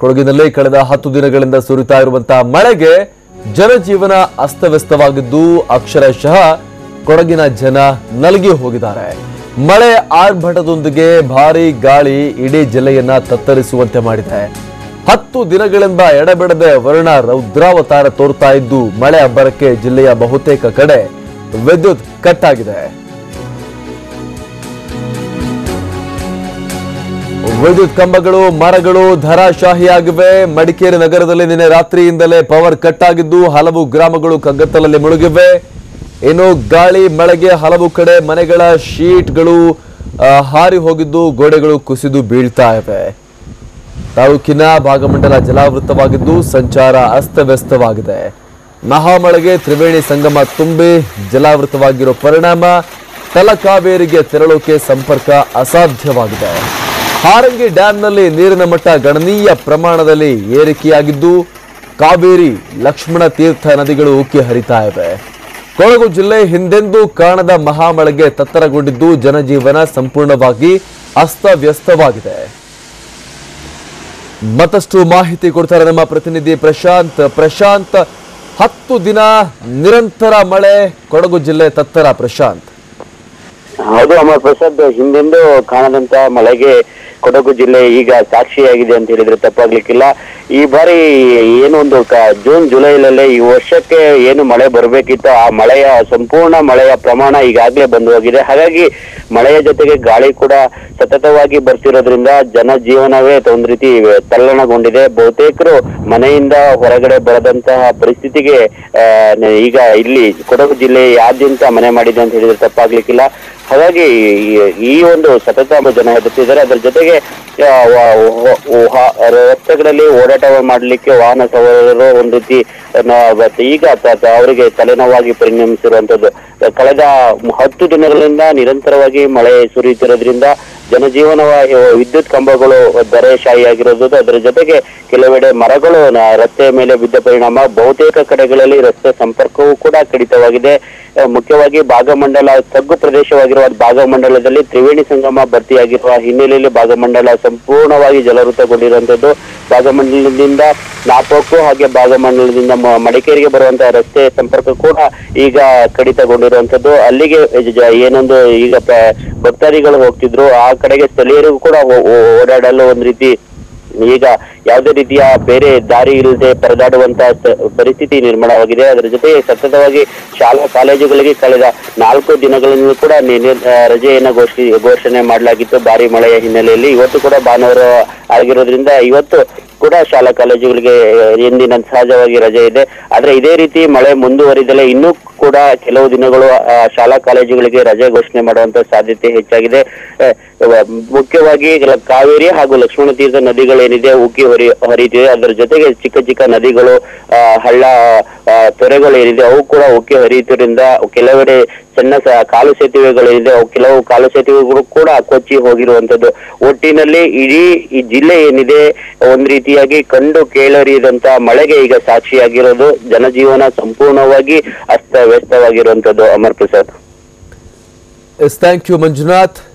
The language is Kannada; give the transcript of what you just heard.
ಕೊಡಗಿನಲ್ಲಿ ಕಳೆದ ಹತ್ತು ದಿನಗಳಿಂದ ಸುರಿತಾ ಇರುವಂತಹ ಮಳೆಗೆ ಜನಜೀವನ ಅಸ್ತವ್ಯಸ್ತವಾಗಿದ್ದು ಅಕ್ಷರಶಃ ಕೊಡಗಿನ ಜನ ನಲಗಿ ಹೋಗಿದ್ದಾರೆ ಮಳೆ ಆರ್ಭಟದೊಂದಿಗೆ ಭಾರೀ ಗಾಳಿ ಇಡೀ ಜಿಲ್ಲೆಯನ್ನ ತತ್ತರಿಸುವಂತೆ ಮಾಡಿದೆ ಹತ್ತು ದಿನಗಳಿಂದ ಎಡಬಿಡದೆ ವರ್ಣ ರೌದ್ರಾವತಾರ ತೋರ್ತಾ ಇದ್ದು ಮಳೆ ಅಬ್ಬರಕ್ಕೆ ಜಿಲ್ಲೆಯ ಬಹುತೇಕ ಕಡೆ ವಿದ್ಯುತ್ ಕಟ್ ಆಗಿದೆ ವಿದ್ಯುತ್ ಕಂಬಗಳು ಮರಗಳು ಧರಾಶಾಹಿಯಾಗಿವೆ ಮಡಿಕೇರಿ ನಗರದಲ್ಲಿ ನಿನ್ನೆ ರಾತ್ರಿಯಿಂದಲೇ ಪವರ್ ಕಟ್ ಆಗಿದ್ದು ಹಲವು ಗ್ರಾಮಗಳು ಕಗ್ಗತ್ತಲಲ್ಲಿ ಮುಳುಗಿವೆ ಇನ್ನು ಗಾಳಿ ಮಳೆಗೆ ಹಲವು ಕಡೆ ಮನೆಗಳ ಶೀಟ್ಗಳು ಆ, ಹಾರಿ ಹೋಗಿದ್ದು ಗೋಡೆಗಳು ಕುಸಿದು ಬೀಳ್ತಾ ಇವೆ ತಾಲೂಕಿನ ಭಾಗಮಂಡಲ ಜಲಾವೃತವಾಗಿದ್ದು ಸಂಚಾರ ಅಸ್ತವ್ಯಸ್ತವಾಗಿದೆ ಮಹಾಮಳೆಗೆ ತ್ರಿವೇಣಿ ಸಂಗಮ ತುಂಬಿ ಜಲಾವೃತವಾಗಿರೋ ಪರಿಣಾಮ ತಲಕಾವೇರಿಗೆ ತೆರಳೋಕೆ ಸಂಪರ್ಕ ಅಸಾಧ್ಯವಾಗಿದೆ ಹಾರಂಗಿ ಡ್ಯಾಂನಲ್ಲಿ ನೀರಿನ ಮಟ್ಟ ಗಣನೀಯ ಪ್ರಮಾಣದಲ್ಲಿ ಏರಿಕೆಯಾಗಿದ್ದು ಕಾವೇರಿ ಲಕ್ಷ್ಮಣ ತೀರ್ಥ ನದಿಗಳು ಉಕ್ಕಿ ಹರಿತಾ ಇವೆ ಕೊಡಗು ಜಿಲ್ಲೆ ಹಿಂದೆಂದೂ ಕಾಣದ ಮಹಾಮಳೆಗೆ ತತ್ತರಗೊಂಡಿದ್ದು ಜನಜೀವನ ಸಂಪೂರ್ಣವಾಗಿ ಅಸ್ತವ್ಯಸ್ತವಾಗಿದೆ ಮತ್ತಷ್ಟು ಮಾಹಿತಿ ಕೊಡ್ತಾರೆ ನಮ್ಮ ಪ್ರತಿನಿಧಿ ಪ್ರಶಾಂತ್ ಪ್ರಶಾಂತ್ ಹತ್ತು ದಿನ ನಿರಂತರ ಮಳೆ ಕೊಡಗು ಜಿಲ್ಲೆ ತತ್ತರ ಪ್ರಶಾಂತ್ ಹೌದು ಅಮರ್ ಪ್ರಸಾದ್ ಹಿಂದೆಂದೂ ಕಾಣದಂತ ಮಳೆಗೆ ಕೊಡಗು ಜಿಲ್ಲೆ ಈಗ ಸಾಕ್ಷಿಯಾಗಿದೆ ಅಂತ ಹೇಳಿದ್ರೆ ತಪ್ಪಾಗ್ಲಿಕ್ಕಿಲ್ಲ ಈ ಬಾರಿ ಏನು ಒಂದು ಕ- ಜೂನ್ ಜುಲೈಲಲ್ಲೇ ಈ ವರ್ಷಕ್ಕೆ ಏನು ಮಳೆ ಬರಬೇಕಿತ್ತು ಆ ಮಳೆಯ ಸಂಪೂರ್ಣ ಮಳೆಯ ಪ್ರಮಾಣ ಈಗಾಗಲೇ ಬಂದು ಹೋಗಿದೆ ಹಾಗಾಗಿ ಮಳೆಯ ಜೊತೆಗೆ ಗಾಳಿ ಕೂಡ ಸತತವಾಗಿ ಬರ್ತಿರೋದ್ರಿಂದ ಜನಜೀವನವೇ ಒಂದ್ ರೀತಿ ತಲ್ಲಣಗೊಂಡಿದೆ ಬಹುತೇಕರು ಮನೆಯಿಂದ ಹೊರಗಡೆ ಬರದಂತಹ ಪರಿಸ್ಥಿತಿಗೆ ಆ, ನ- ಈಗ ಇಲ್ಲಿ ಕೊಡಗು ಜಿಲ್ಲೆಯಾದ್ಯಂತ ಮನೆ ಮಾಡಿದೆ ಅಂತ ಹೇಳಿದ್ರೆ ತಪ್ಪಾಗ್ಲಿಕ್ಕಿಲ್ಲ ಹಾಗಾಗಿ ಈ- ಈ ಒಂದು ಸತತ ಜನ ಎದುರ್ತಿದ್ದಾರೆ ಅದರ ಜೊತೆಗೆ ಆ, ವ- ವ- ವ- ರಸ್ತೆಗಳಲ್ಲಿ ಓಡಾಟ ಮಾಡಲಿಕ್ಕೆ ವಾಹನ ಸವಾರರು ಒಂದ್ ರೀತಿ ನ- ಮತ್ತೆ ಈಗ ತ- ತ- ಅವರಿಗೆ ತಲೆನೋವಾಗಿ ಪರಿಣಮಿಸಿರುವಂತದ್ದು ಕಳೆದ ಹತ್ತು ದಿನಗಳಿಂದ ನಿರಂತರವಾಗಿ ಮಳೆ ಸುರಿಯುತ್ತಿರೋದ್ರಿಂದ ಜನಜೀವನ ವಿದ್ಯುತ್ ಕಂಬಗಳು ಧರೆಶಾಹಿಯಾಗಿರೋದು ಅದರ ಜೊತೆಗೆ ಕೆಲವೆಡೆ ಮರಗಳು ನ- ರಸ್ತೆಯ ಮೇಲೆ ಬಿದ್ದ ಪರಿಣಾಮ ಬಹುತೇಕ ಕಡೆಗಳಲ್ಲಿ ರಸ್ತೆ ಸಂಪರ್ಕವೂ ಕೂಡ ಕಡಿತವಾಗಿದೆ ಆ, ಮುಖ್ಯವಾಗಿ ಭಾಗಮಂಡಲ ತಗ್ಗು ಪ್ರದೇಶವಾಗಿರುವ ಭಾಗಮಂಡಲದಲ್ಲಿ ತ್ರಿವೇಣಿ ಸಂಗಮ ಭರ್ತಿಯಾಗಿರುವ ಹಿನ್ನೆಲೆಯಲ್ಲಿ ಭಾಗಮಂಡಲ ಸಂಪೂರ್ಣವಾಗಿ ಜಲವೃತಗೊಂಡಿರುವಂತದ್ದು ಭಾಗಮಂಡಲದಿಂದ ನಾಪೋಕು ಹಾಗೆ ಭಾಗಮಂಡಲದಿಂದ ಮ- ಮಡಿಕೇರಿಗೆ ಬರುವಂತಹ ರಸ್ತೆ ಸಂಪರ್ಕ ಕೂಡ ಈಗ ಕಡಿತಗೊಂಡಿರುವಂತದ್ದು ಅಲ್ಲಿಗೆ ಜ- ಏನೊಂದು ಈಗ ಪ- ಭಕ್ತಾದಿಗಳು ಹೋಗ್ತಿದ್ರು ಆ ಕಡೆಗೆ ಸ್ಥಳೀಯರಿಗೂ ಕೂಡ ಓ- ಓ- ಓಡಾಡಲು ಒಂದ್ ರೀತಿ ಈಗ ಯಾವುದೇ ರೀತಿಯ ಬೇರೆ ದಾರಿ ಇಲ್ಲದೆ ಪರದಾಡುವಂತಹ ಸ- ಪರಿಸ್ಥಿತಿ ನಿರ್ಮಾಣವಾಗಿದೆ ಅದರ ಜೊತೆಗೆ ಸತತವಾಗಿ ಶಾಲಾ ಕಾಲೇಜುಗಳಿಗೆ ಕಳೆದ ನಾಲ್ಕು ದಿನಗಳಿಂದ ಕೂಡ ನಿ- ನಿ- ಆ, ರಜೆಯನ್ನ ಘೋಷಿ ಘೋಷಣೆ ಮಾಡಲಾಗಿತ್ತು ಭಾರಿ ಮಳೆಯ ಹಿನ್ನೆಲೆಯಲ್ಲಿ ಇವತ್ತು ಕೂಡ ಭಾನುವಾರ ಆಗಿರೋದ್ರಿಂದ ಇವತ್ತು ಕೂಡ ಶಾಲಾ ಕಾಲೇಜುಗಳಿಗೆ ಎಂದಿನ ಸಹಜವಾಗಿ ರಜೆ ಇದೆ ಆದ್ರೆ ಇದೇ ರೀತಿ ಮಳೆ ಮುಂದುವರಿದಲೇ ಇನ್ನೂ ಕೂಡ ಕೆಲವು ದಿನಗಳು ಆ, ಶಾಲಾ ಕಾಲೇಜುಗಳಿಗೆ ರಜೆ ಘೋಷಣೆ ಮಾಡುವಂತ ಸಾಧ್ಯತೆ ಹೆಚ್ಚಾಗಿದೆ ಆ, ವ- ಮುಖ್ಯವಾಗಿ ಲ- ಕಾವೇರಿ ಹಾಗೂ ಲಕ್ಷ್ಮಣ ತೀರ್ಥ ನದಿಗಳೇನಿದೆ ಉಕ್ಕಿ ಹರಿ ಹರಿಯುತ್ತಿದೆ ಅದರ ಜೊತೆಗೆ ಚಿಕ್ಕ ಚಿಕ್ಕ ನದಿಗಳು ಆ, ಹಳ್ಳ ಆ, ತೊರೆಗಳು ಏನಿದೆ ಅವು ಕೂಡ ಉಕ್ಕಿ ಹರಿಯುತ್ತಿದ್ದರಿಂದ ಕೆಲವೆಡೆ ಸಣ್ಣ ಸ ಕಾಲು ಸೇತುವೆಗಳೇನಿದೆ ಅವು ಕೆಲವು ಕಾಲು ಸೇತುವೆಗಳು ಕೂಡ ಕೊಚ್ಚಿ ಹೋಗಿರುವಂತದ್ದು ಒಟ್ಟಿನಲ್ಲಿ ಇಡೀ ಈ ಜಿಲ್ಲೆ ಏನಿದೆ ಒಂದ್ ರೀತಿಯಾಗಿ ಕಂಡು ಕೇಳರಿಯದಂತ ಮಳೆಗೆ ಈಗ ಸಾಕ್ಷಿಯಾಗಿರೋದು ಜನಜೀವನ ಸಂಪೂರ್ಣವಾಗಿ ಅಸ್ತವ್ಯಸ್ತವಾಗಿರುವಂತದ್ದು Amar Prasad yes thank you Manjunath